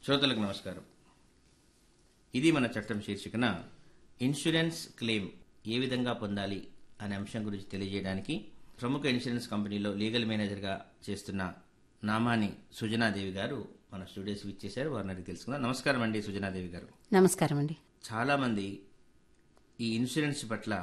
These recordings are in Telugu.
శ్రోతలకు నమస్కారం ఇది మన చట్టం శీర్షికన ఇన్సూరెన్స్ క్లెయిమ్ ఏ విధంగా పొందాలి అనే అంశం గురించి తెలియజేయడానికి ప్రముఖ ఇన్సూరెన్స్ కంపెనీలో లీగల్ మేనేజర్గా చేస్తున్న నామాని సుజనాదేవి గారు మన స్టూడియోస్కి ఇచ్చేశారు వారిని అడిగి తెలుసుకుందాం నమస్కారం అండి సుజనాదేవి గారు నమస్కారం అండి చాలామంది ఈ ఇన్సూరెన్స్ పట్ల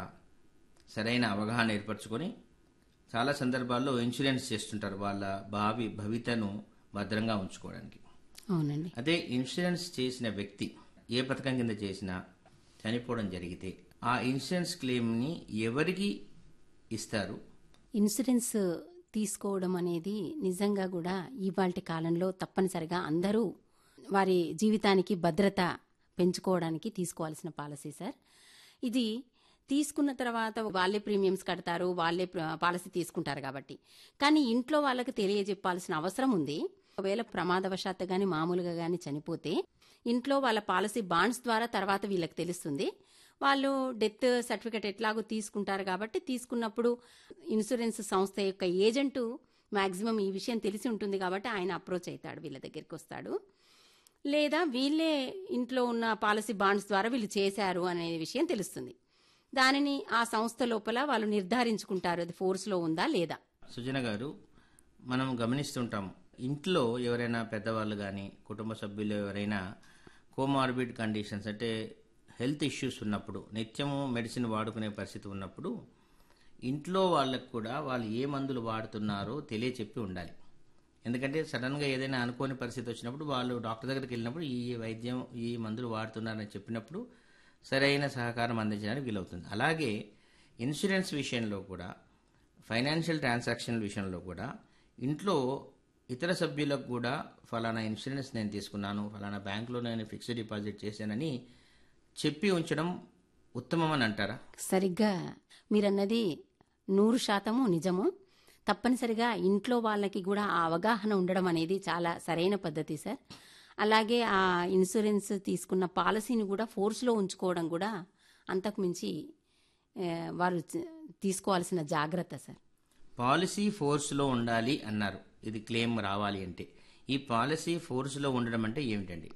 సరైన అవగాహన ఏర్పరచుకొని చాలా సందర్భాల్లో ఇన్సూరెన్స్ చేస్తుంటారు వాళ్ళ భావి భవితను భద్రంగా ఉంచుకోవడానికి అవునండి అదే ఇన్సూరెన్స్ చేసిన వ్యక్తి ఏ పథకం కింద చేసినా చనిపోవడం జరిగితే ఆ ఇన్సూరెన్స్ క్లెయిమ్ని ఎవరికి ఇస్తారు ఇన్సూరెన్స్ తీసుకోవడం అనేది నిజంగా కూడా ఇవాళ కాలంలో తప్పనిసరిగా అందరూ వారి జీవితానికి భద్రత పెంచుకోవడానికి తీసుకోవాల్సిన పాలసీ సార్ ఇది తీసుకున్న తర్వాత వాళ్ళే ప్రీమియమ్స్ కడతారు వాళ్ళే ప్ర- పాలసీ తీసుకుంటారు కాబట్టి కానీ ఇంట్లో వాళ్ళకి తెలియజెప్పాల్సిన అవసరం ఉంది ఒకవేళ ప్రమాదవశాత్తు గాని మామూలుగా గాని చనిపోతే ఇంట్లో వాళ్ళ పాలసీ బాండ్స్ ద్వారా తర్వాత వీళ్ళకి తెలుస్తుంది వాళ్ళు డెత్ సర్టిఫికెట్ ఎట్లాగో తీసుకుంటారు కాబట్టి తీసుకున్నప్పుడు ఇన్సూరెన్స్ సంస్థ యొక్క ఏజెంటు మాక్సిమం ఈ విషయం తెలిసి ఉంటుంది కాబట్టి ఆయన అప్రోచ్ అవుతాడు వీళ్ళ దగ్గరికి వస్తాడు లేదా వీళ్ళే ఇంట్లో ఉన్న పాలసీ బాండ్స్ ద్వారా వీళ్ళు చేశారు అనే విషయం తెలుస్తుంది దానిని ఆ సంస్థ లోపల వాళ్ళు నిర్ధారించుకుంటారు అది ఫోర్స్లో ఉందా లేదా సుజన గారు మనం గమనిస్తుంటాం ఇంట్లో ఎవరైనా పెద్దవాళ్ళు కానీ కుటుంబ సభ్యులు ఎవరైనా కోమార్బిడ్ కండిషన్స్ అంటే హెల్త్ ఇష్యూస్ ఉన్నప్పుడు నిత్యము మెడిసిన్ వాడుకునే పరిస్థితి ఉన్నప్పుడు ఇంట్లో వాళ్ళకు కూడా వాళ్ళు ఏ మందులు వాడుతున్నారో తెలియచెప్పి ఉండాలి ఎందుకంటే సడన్గా ఏదైనా అనుకోని పరిస్థితి వచ్చినప్పుడు వాళ్ళు డాక్టర్ దగ్గరికి వెళ్ళినప్పుడు ఈ వైద్యం ఈ మందులు వాడుతున్నారని చెప్పినప్పుడు సరైన సహకారం అందించడానికి వీలవుతుంది అలాగే ఇన్సూరెన్స్ విషయంలో కూడా ఫైనాన్షియల్ ట్రాన్సాక్షన్ విషయంలో కూడా ఇంట్లో ఇతర సభ్యులకు కూడా ఫలానా ఇన్సూరెన్స్ నేను తీసుకున్నాను ఫలానా బ్యాంకులో నేను ఫిక్స్డ్ డిపాజిట్ చేశానని చెప్పి ఉంచడం ఉత్తమం అని అంటారా సరిగ్గా మీరన్నది నూరు శాతము నిజము తప్పనిసరిగా ఇంట్లో వాళ్ళకి కూడా ఆ అవగాహన ఉండడం అనేది చాలా సరైన పద్ధతి సార్ అలాగే ఆ ఇన్సూరెన్స్ తీసుకున్న పాలసీని కూడా ఫోర్స్లో ఉంచుకోవడం కూడా అంతకు మించి ఏ, వారు చ- తీసుకోవాల్సిన జాగ్రత్త సార్ పాలసీ ఫోర్స్లో ఉండాలి అన్నారు ఇది క్లెయిమ్ రావాలి అంటే ఈ పాలసీ ఫోర్స్లో ఉండడం అంటే ఏమిటండి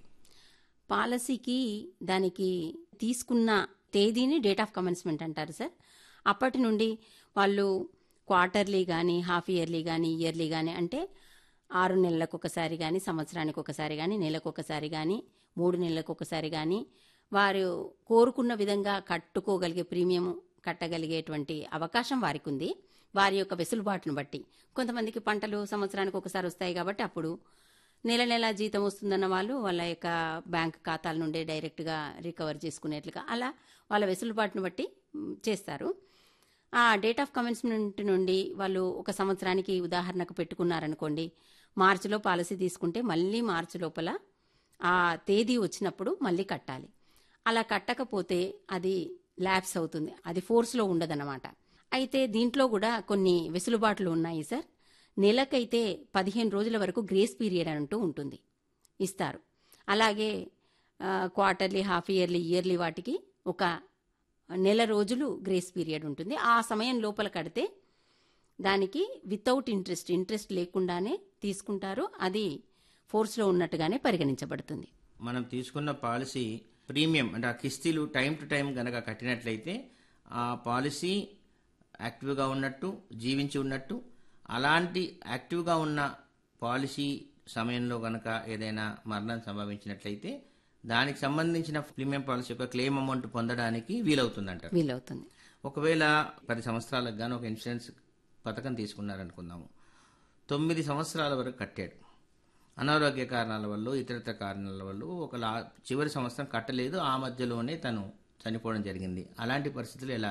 పాలసీకి దానికి తీసుకున్న తేదీని డేట్ ఆఫ్ కమెన్స్మెంట్ అంటారు సార్ అప్పటి నుండి వాళ్ళు క్వార్టర్లీ కానీ హాఫ్ ఇయర్లీ కానీ ఇయర్లీ కానీ అంటే ఆరు నెలలకు ఒకసారి కానీ సంవత్సరానికి ఒకసారి కానీ నెలకు ఒకసారి కానీ మూడు నెలలకు ఒకసారి కానీ వారు కోరుకున్న విధంగా కట్టుకోగలిగే ప్రీమియం కట్టగలిగేటువంటి అవకాశం వారికి ఉంది వారి యొక్క వెసులుబాటును బట్టి కొంతమందికి పంటలు సంవత్సరానికి ఒకసారి వస్తాయి కాబట్టి అప్పుడు నెల నెల జీతం వస్తుందన్న వాళ్ళు వాళ్ళ యొక్క బ్యాంక్ ఖాతాల నుండే డైరెక్ట్గా రికవర్ చేసుకునేట్లుగా అలా వాళ్ళ వెసులుబాటును బట్టి మ్, చేస్తారు ఆ డేట్ ఆఫ్ కమెన్స్మెంట్ నుండి వాళ్ళు ఒక సంవత్సరానికి ఉదాహరణకు పెట్టుకున్నారనుకోండి మార్చిలో పాలసీ తీసుకుంటే మళ్ళీ మార్చి లోపల ఆ తేదీ వచ్చినప్పుడు మళ్ళీ కట్టాలి అలా కట్టకపోతే అది ల్యాబ్స్ అవుతుంది అది ఫోర్స్లో ఉండదన్నమాట అయితే దీంట్లో కూడా కొన్ని వెసులుబాట్లు ఉన్నాయి సార్ నెలకైతే పదిహేను రోజుల వరకు గ్రేస్ పీరియడ్ అంటూ ఉంటుంది ఇస్తారు అలాగే ఆ, క్వార్టర్లీ హాఫ్ ఇయర్లీ ఇయర్లీ వాటికి ఒక నెల రోజులు గ్రేస్ పీరియడ్ ఉంటుంది ఆ సమయం లోపల కడితే దానికి వితౌట్ ఇంట్రెస్ట్ ఇంట్రెస్ట్ లేకుండానే తీసుకుంటారు అది ఫోర్స్లో ఉన్నట్టుగానే పరిగణించబడుతుంది మనం తీసుకున్న పాలసీ ప్రీమియం అంటే ఆ కిస్తీలు టైం టు టైం గనక కట్టినట్లయితే ఆ పాలసీ యాక్టివ్గా ఉన్నట్టు జీవించి ఉన్నట్టు అలాంటి యాక్టివ్గా ఉన్న పాలసీ సమయంలో గనక ఏదైనా మరణం సంభవించినట్లయితే దానికి సంబంధించిన ప్రీమియం పాలసీ యొక్క క్లెయిమ్ అమౌంట్ పొందడానికి వీలవుతుందంట వీలవుతుంది ఒకవేళ పది సంవత్సరాలకు గాను ఒక ఇన్సూరెన్స్ పథకం తీసుకున్నారనుకుందాము తొమ్మిది సంవత్సరాల వరకు కట్టాడు అనారోగ్య కారణాల వల్ల ఇతరత్ర కారణాల వల్ల ఒక లా చివరి సంవత్సరం కట్టలేదు ఆ మధ్యలోనే తను చనిపోవడం జరిగింది అలాంటి పరిస్థితులు ఎలా